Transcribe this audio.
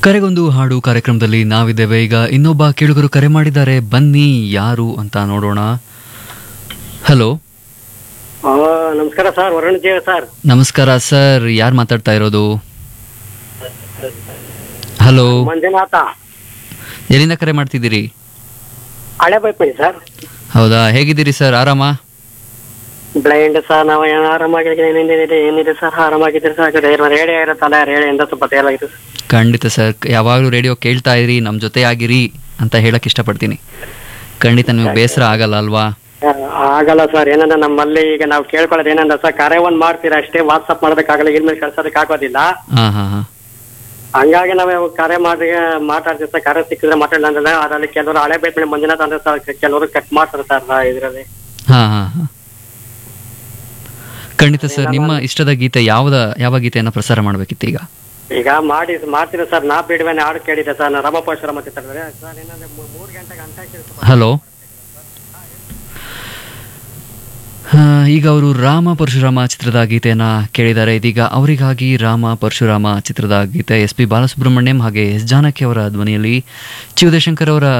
ಕರೆಗೊಂದು ಹಾಡು ಕಾರ್ಯಕ್ರಮದಲ್ಲಿ ನಾವಿದ್ದೇವೆ ಈಗ ಇನ್ನೊಬ್ಬ ಕೇಳುಗರು ಕರೆ ಮಾಡಿದ್ದಾರೆ ಬನ್ನಿ ಯಾರು ಅಂತ ನೋಡೋಣ ಹಲೋ ಆ, ನಮಸ್ಕಾರ ಸರ್ ವರುಣ್ ಜೀವ ಸರ್ ನಮಸ್ಕಾರ ಸರ್ ಯಾರು ಮಾತಾಡ್ತಾ ಇರೋದು ಹಲೋ ಮಂಜುನಾಥ ಎಲ್ಲಿಂದ ಕರೆ ಮಾಡ್ತಿದ್ದೀರಿ ಹಳೆ ಬೈಪಡಿ ಸರ್ ಹೌದಾ ಹೇಗಿದ್ದೀರಿ ಸರ್ ಆರಾಮ ಬ್ಲೈಂಡ್ ಸರ್ ನಾವು ಏನು ಆರಾಮಾಗಿದೆ ಏನೇನಿದೆ ಏನಿದೆ ಸರ್ ಆರಾಮಾಗಿದ್ದೀರಿ ಸರ್ ರೇಡಿಯೋ ಇರುತ್ತಲ್ಲ ರೇಡಿಯೋಯಿಂದ ಸ್ವಲ್ಪ ತೇಲಾಗಿದೆ ಸರ್ ಖಂಡಿತ ಸರ್ ಯಾವಾಗಲೂ ರೇಡಿಯೋ ಕೇಳ್ತಾ ಇರಿ ನಮ್ಮ ಜೊತೆ ಆಗಿರಿ ಅಂತ ಹೇಳಕ್ ಇಷ್ಟಪಡ್ತೀನಿ ಖಂಡಿತ ನಿಮಗೆ ಬೇಸರ ಆಗಲ್ಲ ಅಲ್ವಾ ಆ, ಆಗಲ್ಲ ಸರ್ ಏನಂದ್ರೆ ನಮ್ಮಲ್ಲಿ ಈಗ ನಾವು ಕೇಳ್ಕೊಳ್ಳೋದು ಏನಂದ್ರೆ ಸರ್ ಕರೆ ಒಂದ್ ಮಾಡ್ತೀರಾ ಅಷ್ಟೇ ವಾಟ್ಸಪ್ ಮಾಡೋದಕ್ಕಾಗಲ್ಲ ಇಮೇಲ್ ಕಳ್ಸೋದಕ್ಕೆ ಆಗೋದಿಲ್ಲ ಹಾಂ ಹಾಂ ಹಾಂ ಹಂಗಾಗಿ ನಾವು ಕರೆ ಮಾಡಿ ಮಾತಾಡ್ತೀವಿ ಸರ್ ಕರೆ ಸಿಕ್ಕಿದ್ರೆ ಮಾತಾಡಲ್ಲ ಅಂದ್ರೆ ಅದರಲ್ಲಿ ಕೆಲವರು ಹಳೆ ಬೈಪಡಿ ಮಂಜುನಾಥ ಅಂದ್ರೆ ಸರ್ ಕೆಲವರು ಕಟ್ ಮಾಡ್ತಾರೆ ಸರ್ ಇದರಲ್ಲಿ ಹಾಂ ಹಾಂ ಹಾಂ ಖಂಡಿತ ಸರ್ ನಿಮ್ಮ ಇಷ್ಟದ ಗೀತೆ ಯಾವ್ದ ಯಾವ ಗೀತೆಯನ್ನು ಪ್ರಸಾರ ಮಾಡಬೇಕಿತ್ತು ಈಗ ಈಗ ಮಾಡಿ ಮಾಡ್ತೀವಿ ಸರ್ ನಾ ಬಿಡುವೇನೆ ಹಾಡು ಕೇಳಿದೆ ಸರ್ ನಾ ರಮಪೋಶ್ವರ ಮತ್ತೆ ಸರ್ ಏನಂದ್ರೆ ಮೂ- ಮೂರ್ ಗಂಟೆಗೆ ಅಂತ ಹಲೋ ಹಾ, ಈಗ ಅವರು ರಾಮ ಪರಶುರಾಮ ಚಿತ್ರದ ಗೀತೆಯನ್ನ ಕೇಳಿದ್ದಾರೆ ಇದೀಗ ಅವರಿಗಾಗಿ ರಾಮ ಪರಶುರಾಮ ಚಿತ್ರದ ಗೀತೆ ಎಸ್ ಪಿ ಬಾಲಸುಬ್ರಹ್ಮಣ್ಯಂ ಹಾಗೆ ಎಸ್ ಜಾನಕಿ ಅವರ ಧ್ವನಿಯಲ್ಲಿ ಚಿವುದಶಂಕರ್ ಅವರ